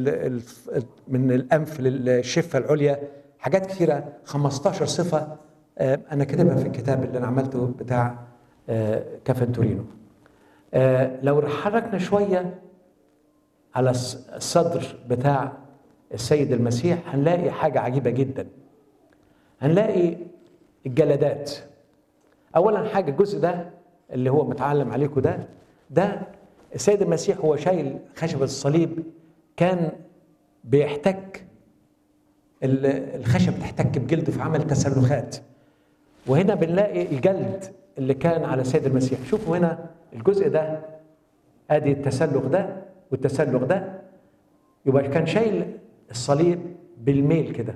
ال- ال- من الانف للشفه العليا حاجات كثيره 15 صفه آه، انا كاتبها في الكتاب اللي انا عملته بتاع آه، كفن تورينو آه، لو حركنا شويه على الص- الصدر بتاع السيد المسيح هنلاقي حاجه عجيبه جدا هنلاقي الجلدات اولا حاجه الجزء ده اللي هو متعلم عليكم ده ده السيد المسيح هو شايل خشبه الصليب كان بيحتك ال- الخشب تحتك بجلده فعمل تسلخات وهنا بنلاقي الجلد اللي كان على السيد المسيح شوفوا هنا الجزء ده ادي التسلخ ده والتسلخ ده يبقى كان شايل الصليب بالميل كده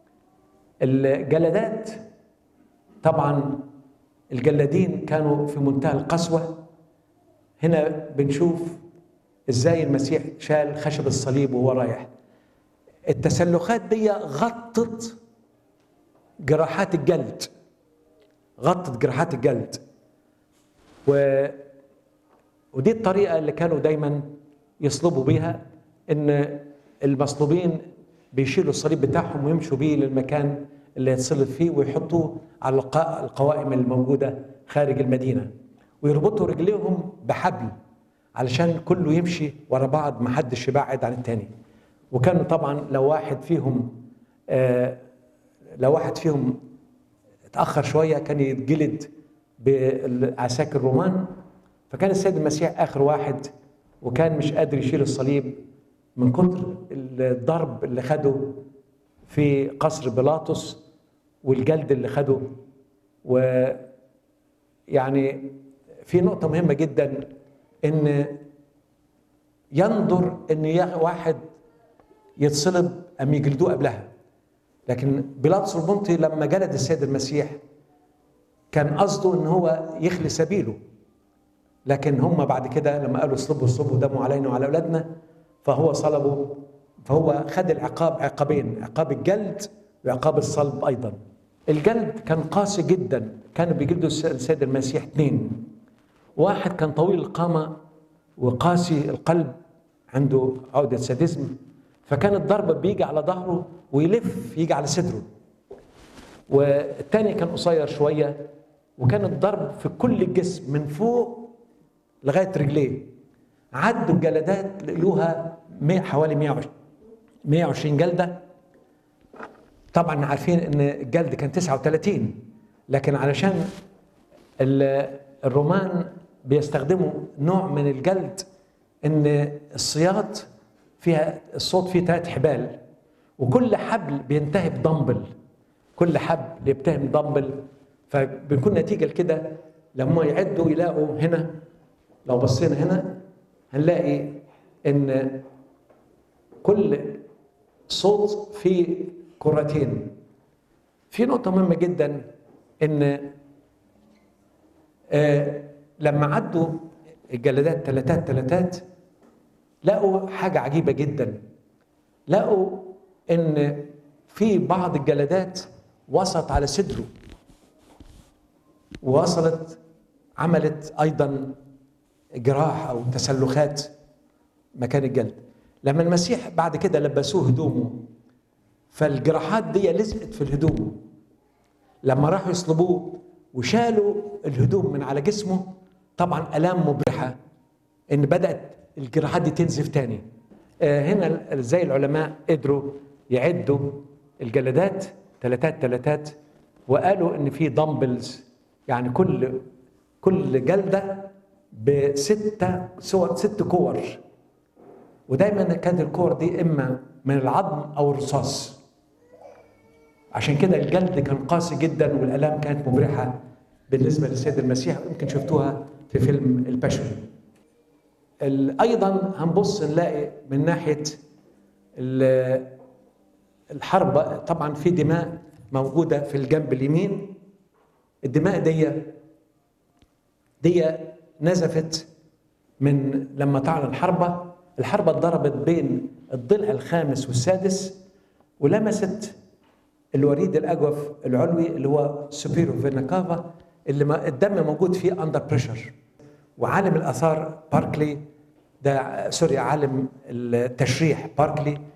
الجلدات طبعا الجلادين كانوا في منتهى القسوة هنا بنشوف ازاي المسيح شال خشب الصليب وهو رايح التسلخات دي غطت جراحات الجلد غطت جراحات الجلد و ودي الطريقة اللي كانوا دايما يصلبوا بيها ان المصلوبين بيشيلوا الصليب بتاعهم ويمشوا بيه للمكان اللي يتصلب فيه ويحطوه على الق- القوائم الموجودة خارج المدينة ويربطوا رجليهم بحبل علشان كله يمشي ورا بعض محدش يبعد عن التاني وكانوا طبعا لو واحد فيهم آه لو واحد فيهم اتأخر شوية كان يتجلد بعساكر الرومان فكان السيد المسيح آخر واحد وكان مش قادر يشيل الصليب من كتر الضرب اللي خده في قصر بيلاطس والجلد اللي خده ويعني في نقطة مهمة جدا إن ينظر إن يا- واحد يتصلب أم يجلدوه قبلها لكن بيلاطس البنطي لما جلد السيد المسيح كان قصده ان هو يخلي سبيله لكن هم بعد كده لما قالوا اصلبوا اصلبوا دموا علينا وعلى اولادنا فهو صلبه فهو خد العقاب عقابين عقاب الجلد وعقاب الصلب ايضا الجلد كان قاسي جدا كانوا بيجلدوا الس- السيد المسيح اثنين واحد كان طويل القامه وقاسي القلب عنده عقده ساديزم فكان الضرب بيجي على ظهره ويلف يجي على صدره والتاني كان قصير شويه وكان الضرب في كل الجسم من فوق لغايه رجليه عدوا الجلدات لقوها مية- حوالي 120 120 جلده طبعا عارفين ان الجلد كان 39 لكن علشان ال- الرومان بيستخدموا نوع من الجلد ان الصياط فيها الصوت فيه ثلاث حبال وكل حبل بينتهي بدمبل كل حبل ينتهي بدمبل فبيكون نتيجه لكده لما يعدوا يلاقوا هنا لو بصينا هنا هنلاقي ان كل صوت فيه كرتين في نقطة مهمة جدا ان آه لما عدوا الجلدات تلاتات تلاتات لقوا حاجة عجيبة جدا لقوا ان في بعض الجلدات وسط على صدره ووصلت عملت ايضا جراح او تسلخات مكان الجلد لما المسيح بعد كده لبسوه هدومه فالجراحات دي لزقت في الهدوم لما راحوا يصلبوه وشالوا الهدوم من على جسمه طبعا الام مبرحه ان بدات الجراحات دي تنزف تاني آه، هنا زي العلماء قدروا يعدوا الجلدات تلاتات تلاتات وقالوا ان في دمبلز يعني كل كل جلده بستة سو- ست كور ودايما كانت الكور دي اما من العظم او الرصاص عشان كده الجلد كان قاسي جدا والالام كانت مبرحه بالنسبه للسيد المسيح يمكن شفتوها في فيلم الباشن ال- ايضا هنبص نلاقي من ناحيه ال- الحرب طبعا في دماء موجوده في الجنب اليمين الدماء دي دي نزفت من لما تعلن الحربة الحربة اتضربت بين الضلع الخامس والسادس ولمست الوريد الأجوف العلوي اللي هو سوبيرو فينا كافا اللي ما الدم موجود فيه اندر بريشر وعالم الآثار باركلي ده سوري عالم التشريح باركلي